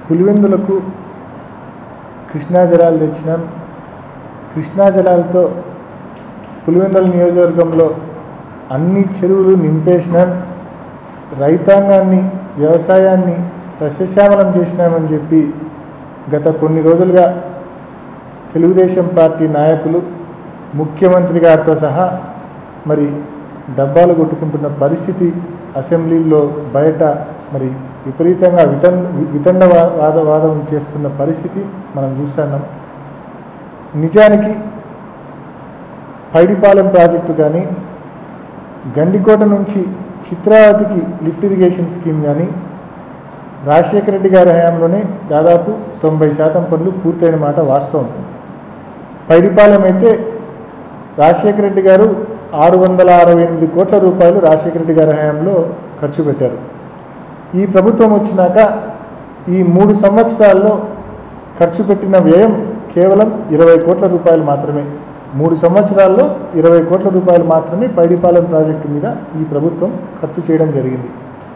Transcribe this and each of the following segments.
పులివెందులకు కృష్ణా జలాలు తెచ్చినాం కృష్ణా జలాలతో పులివెందుల నియోజకవర్గంలో అన్ని చెరువులు నింపేసినాం రైతాంగాన్ని వ్యవసాయాన్ని సస్యశ్యామలం చేసినామని చెప్పి గత కొన్ని రోజులుగా తెలుగుదేశం పార్టీ నాయకులు ముఖ్యమంత్రి గారితో సహా మరి డబ్బాలు కొట్టుకుంటున్న పరిస్థితి అసెంబ్లీలో బయట మరి విపరీతంగా వితం వితండవాద వాదం చేస్తున్న పరిస్థితి మనం చూస్తున్నాం నిజానికి పైడిపాలెం ప్రాజెక్టు కానీ గండికోట నుంచి చిత్రావతికి లిఫ్ట్ ఇరిగేషన్ స్కీమ్ కానీ రాజశేఖర రెడ్డి గారి హయాంలోనే దాదాపు తొంభై శాతం పనులు పూర్తయిన మాట వాస్తవం పైడిపాలెం అయితే రాజశేఖర రెడ్డి గారు ఆరు వందల అరవై ఎనిమిది కోట్ల రూపాయలు రాజశేఖర రెడ్డి గారి హయాంలో ఖర్చు పెట్టారు ఈ ప్రభుత్వం వచ్చినాక ఈ మూడు సంవత్సరాల్లో ఖర్చు పెట్టిన వ్యయం కేవలం ఇరవై కోట్ల రూపాయలు మాత్రమే మూడు సంవత్సరాల్లో ఇరవై కోట్ల రూపాయలు మాత్రమే పైడిపాలెం ప్రాజెక్టు మీద ఈ ప్రభుత్వం ఖర్చు చేయడం జరిగింది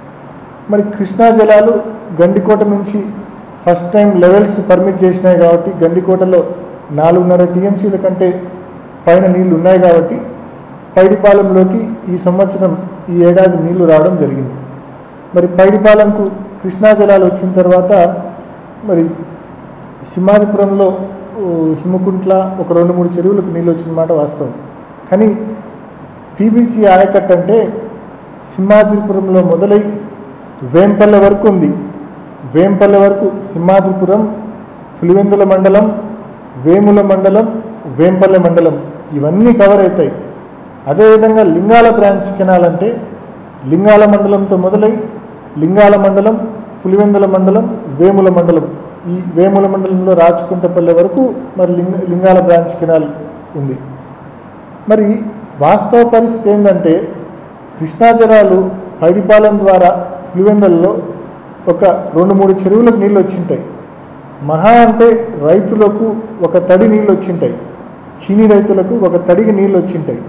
మరి కృష్ణా జలాలు గండికోట నుంచి ఫస్ట్ టైం లెవెల్స్ పర్మిట్ చేసినాయి కాబట్టి గండికోటలో నాలుగున్నర టీఎంసీల కంటే పైన నీళ్లు ఉన్నాయి కాబట్టి పైడిపాలెంలోకి ఈ సంవత్సరం ఈ ఏడాది నీళ్లు రావడం జరిగింది మరి పైడిపాలెంకు కృష్ణా జలాలు వచ్చిన తర్వాత మరి సింహాదిపురంలో ఓ, హిమకుంట్ల ఒక రెండు మూడు చెరువులకు నీళ్ళు వచ్చిన మాట వాస్తవం కానీ పీబీసీ ఆయకట్టు అంటే సింహాద్రిపురంలో మొదలై వేంపల్లె వరకు ఉంది వేంపల్లె వరకు సింహాద్రిపురం పులివెందుల మండలం వేముల మండలం వేంపల్లె మండలం ఇవన్నీ కవర్ అవుతాయి అదేవిధంగా లింగాల బ్రాంచ్ కెనాల్ అంటే లింగాల మండలంతో మొదలై లింగాల మండలం పులివెందుల మండలం వేముల మండలం ఈ వేముల మండలంలో రాచకుంటపల్లె వరకు మరి లింగ లింగాల బ్రాంచ్ కెనాల్ ఉంది మరి వాస్తవ పరిస్థితి ఏంటంటే కృష్ణా జలాలు పైడిపాలెం ద్వారా పులివెందులలో ఒక రెండు మూడు చెరువులకు నీళ్ళు వచ్చింటాయి మహా అంటే రైతులకు ఒక తడి నీళ్ళు వచ్చింటాయి చీనీ రైతులకు ఒక తడికి నీళ్ళు వచ్చింటాయి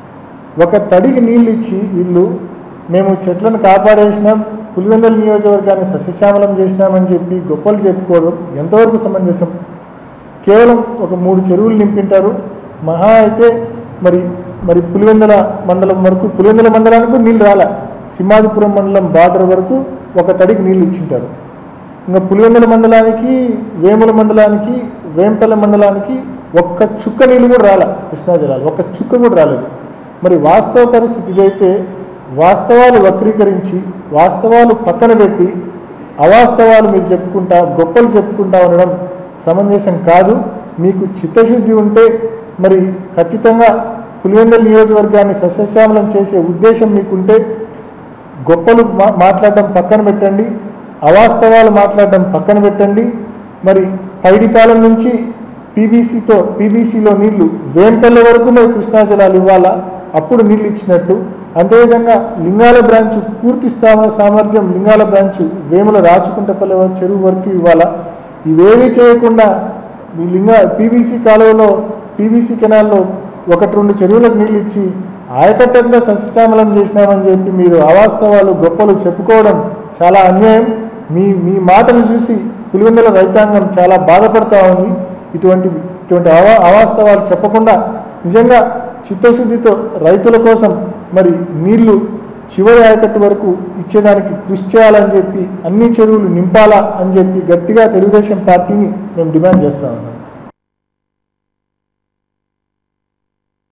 ఒక తడికి నీళ్ళు ఇచ్చి వీళ్ళు మేము చెట్లను కాపాడేసినాం పులివెందుల నియోజకవర్గాన్ని సస్యశ్యామలం చేసినామని చెప్పి గొప్పలు చెప్పుకోవడం ఎంతవరకు సమంజసం కేవలం ఒక మూడు చెరువులు నింపింటారు మహా అయితే మరి మరి పులివెందుల మండలం వరకు పులివెందుల మండలానికి నీళ్ళు రాలే సింహాదిపురం మండలం బార్డర్ వరకు ఒక తడికి నీళ్ళు ఇచ్చింటారు ఇంకా పులివెందుల మండలానికి వేముల మండలానికి వేంపల్లె మండలానికి ఒక్క చుక్క నీళ్ళు కూడా రాలే కృష్ణా జలాలు ఒక్క చుక్క కూడా రాలేదు మరి వాస్తవ పరిస్థితి ఇదైతే వాస్తవాలు వక్రీకరించి వాస్తవాలు పక్కన పెట్టి అవాస్తవాలు మీరు చెప్పుకుంటా గొప్పలు చెప్పుకుంటా ఉండడం సమంజసం కాదు మీకు చిత్తశుద్ధి ఉంటే మరి ఖచ్చితంగా పులివెందుల నియోజకవర్గాన్ని సస్యశ్యామలం చేసే ఉద్దేశం మీకుంటే గొప్పలు మా మాట్లాడడం పక్కన పెట్టండి అవాస్తవాలు మాట్లాడడం పక్కన పెట్టండి మరి పైడిపాలెం నుంచి పీబీసీతో పీబీసీలో నీళ్లు వేంపల్లె వరకు మరి కృష్ణా జలాలు ఇవ్వాలా అప్పుడు నీళ్ళు ఇచ్చినట్టు అదేవిధంగా లింగాల బ్రాంచ్ పూర్తి స్థా- సామర్థ్యం లింగాల బ్రాంచ్ వేముల రాచుకుంటపల్లె వరకు చెరువు వరకు ఇవ్వాలా ఇవేమీ చేయకుండా ఈ లింగ పీబీసీ కాలువలో పీబీసీ కెనాల్లో ఒకటి రెండు చెరువులకు నీళ్ళు ఇచ్చి ఆయకట్టంగా సస్యశ్యామలం చేసినామని చెప్పి మీరు అవాస్తవాలు గొప్పలు చెప్పుకోవడం చాలా అన్యాయం మీ మీ మాటలు చూసి పులివెందుల రైతాంగం చాలా బాధపడతా ఉంది ఇటువంటి ఇటువంటి అవా అవాస్తవాలు చెప్పకుండా నిజంగా చిత్తశుద్ధితో రైతుల కోసం మరి నీళ్లు చివరి ఆయకట్టు వరకు ఇచ్చేదానికి కృషి చేయాలని చెప్పి అన్ని చెరువులు నింపాలా అని చెప్పి గట్టిగా తెలుగుదేశం పార్టీని మేము డిమాండ్ చేస్తా ఉన్నాం